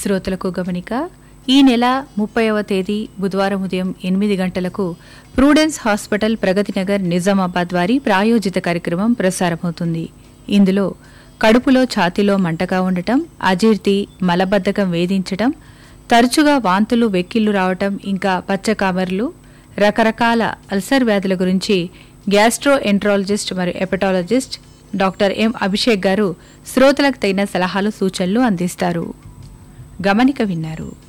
శ్రోతలకు గమనిక ఈ నెల ముప్పైవ తేదీ బుధవారం ఉదయం ఎనిమిది గంటలకు ప్రూడెన్స్ హాస్పిటల్ ప్రగతి నగర్ నిజామాబాద్ వారి ప్రాయోజిత కార్యక్రమం ప్రసారమవుతుంది ఇందులో కడుపులో ఛాతీలో మంటగా ఉండటం అజీర్తి మలబద్ధకం వేధించటం తరచుగా వాంతులు వెక్కిళ్లు రావటం ఇంకా పచ్చకామర్లు రకరకాల అల్సర్ వ్యాధుల గురించి గ్యాస్ట్రో ఎంట్రాలజిస్ట్ మరియు hepatologist doctor M Abhishek garu శ్రోతలకు తగిన సలహాలు సూచనలు అందిస్తారు గమనిక విన్నారు